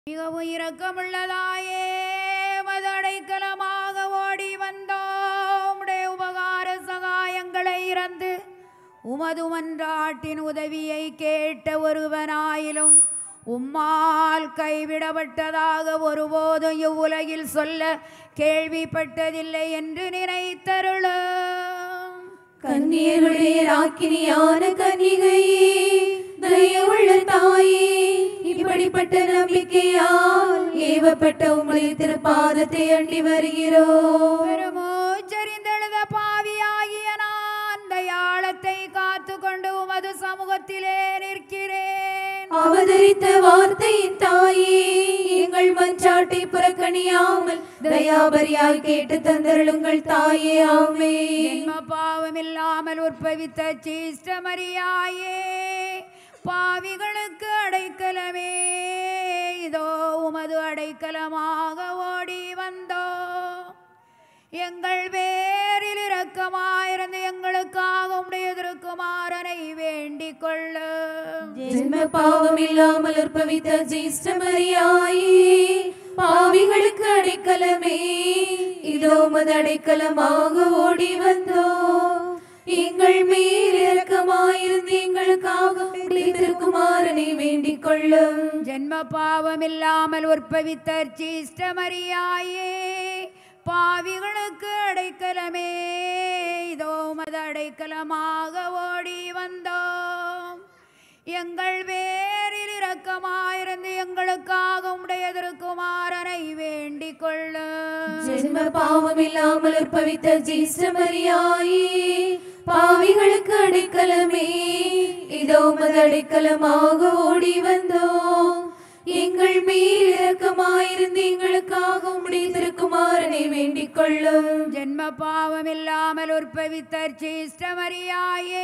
மிகவும் இரக்கமுள்ளதாயே மதடைக்கலமாக ஓடி வந்தோம் உம்முடைய உபகார சகாயங்களை இறந்து உமது மன்றாட்டின் உதவியை கேட்ட ஒருவனாயிலும் உம்மால் கைவிடப்பட்டதாக ஒருபோதும் இவ்வுலகில் சொல்ல கேள்விப்பட்டதில்லை என்று நினைத்தருளும் கன்னியருடைய ராக்கினியான கன்னிகையே தயவுள்ள தாயே இப்படிப்பட்ட நம்பிக்கையால் ஏவப்பட்ட உம்முடைய திருப்பாதத்தை அண்டி வருகிறோம் பெருமூச்சரிந்தெழுத பாவியாகிய நான் தயாளத்தை காத்து கொண்டு உமது சமூகத்திலே நிற்கிறேன் அவதரித்த வார்த்தையின் தாயே எங்கள் மஞ்சாட்டை புறக்கணியாமல் தயாபரியாய் கேட்டு தந்தருளுங்கள் தாயே ஆமே ஜென்ம பாவமில்லாமல் உற்பவித்த சீஷ்டமரியாயே பாவிகளுக்கு அடைக்கலமே இதோ உமது அடைக்கலமாக ஓடி வந்தோ எங்கள் பேரில் இரக்கமாயிருந்து எங்களுக்காக உடைய திருக்குமாரனை வேண்டிக் கொள்ளும் ஜென்ம பாவம் இல்லாமல் உற்பவித்த ஜேஷ்டமரியாயே பாவிகளுக்கு அடைக்கலமே இதோ மது அடைக்கலமாக ஓடி வந்தோம் எங்கள் மேல் இரக்கமாயிருந்து எங்களுக்காக உம்முடைய திருக்குமாரனை வேண்டிக் கொள்ளும் ஜென்ம பாவமில்லாமல் உற்பவித்த சீஷ்டமரியாயே பாவிகளுக்கு அடைக்கலமே இதோ மத அடைக்கலமாக ஓடி வந்தோம் எங்கள் பேரில் இரக்கமாயிருந்து எங்களுக்காக உடைய திருக்குமாரனை வேண்டிக் கொள்ளும் ஜென்ம பாவம் இல்லாமல் உற்பவித்த ஜேஷ்டமரியாயே பாவிகளுக்கு அடைக்கலமே இதோ மது அடைக்கலமாக ஓடி வந்தோம் எங்கள் மேல் இரக்கமாயிருந்து எங்களுக்காக உம்முடைய திருக்குமாரனை வேண்டிக் கொள்ளும் ஜென்ம பாவமில்லாமல் உற்பவித்த சீஷ்டமரியாயே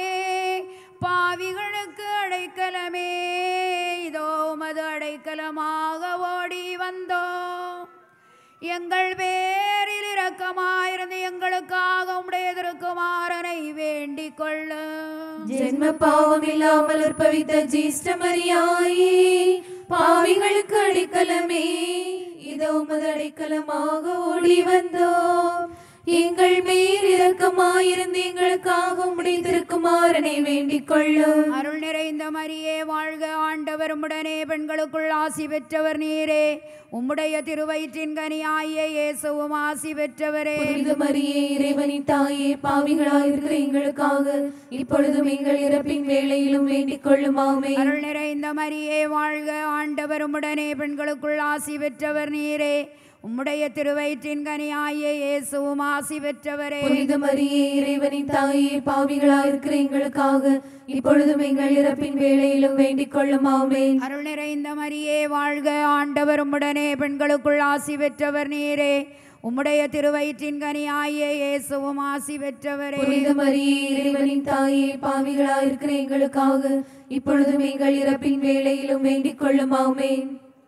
பாவிகளுக்கு அடைக்கலமே இதோ மது அடைக்கலமாக ஓடி வந்தோம் எங்கள் பேரில் இரக்கமாயிருந்து எங்களுக்காக உடைய திருக்குமாரனை வேண்டிக் கொள்ளும் ஜென்ம பாவம் இல்லாமல் உற்பவித்த ஜேஷ்டமரியாயே பாவிகளுக்கு அடைக்கலமே இதோ உமது அடைக்கலமாக ஓடி வந்தோம் எங்கள் மேல் இரக்கமாயிருந்து எங்களுக்காக உம்முடைய திருக்குமாரனை வேண்டிக் கொள்ளும் அருள் நிறைந்த மரியே வாழ்க ஆண்டவர் உம்முடனே பெண்களுக்குள் ஆசி பெற்றவர் நீரே உம்முடைய திருவயிற்றின் கனியாய இயேசுவும் ஆசி பெற்றவரே புனித மரியே இறைவனின் தாயே பாவிகளாயிருக்கிற எங்களுக்காக இப்பொழுதும் எங்கள் இறப்பின் வேளையிலும் வேண்டிக் கொள்ளும் ஆமே அருள் நிறைந்த மரியே வாழ்க ஆண்டவர் உம்முடனே பெண்களுக்குள் ஆசி பெற்றவர் நீரே உம்முடைய திருவயிற்றின் கனியாய இயேசுவும் ஆசி பெற்றவரே புனித மரியே இறைவனின் தாயே பாவிகளாயிருக்கிற எங்களுக்காக இப்பொழுதும் எங்கள் இறப்பின் வேளையிலும் வேண்டிக் கொள்ளும் ஆமென் அருள் நிறைந்த மரியே வாழ்க ஆண்டவர் உம்முடனே பெண்களுக்குள் ஆசி பெற்றவர் நீரே உம்முடைய திருவயிற்றின் கனியாய இயேசுவும் ஆசி பெற்றவரே புனித மரியே இறைவனின் தாயே பாவிகளாயிருக்கிற எங்களுக்காக இப்பொழுதும் எங்கள் இறப்பின் வேளையிலும் வேண்டிக் கொள்ளும் ஆமென்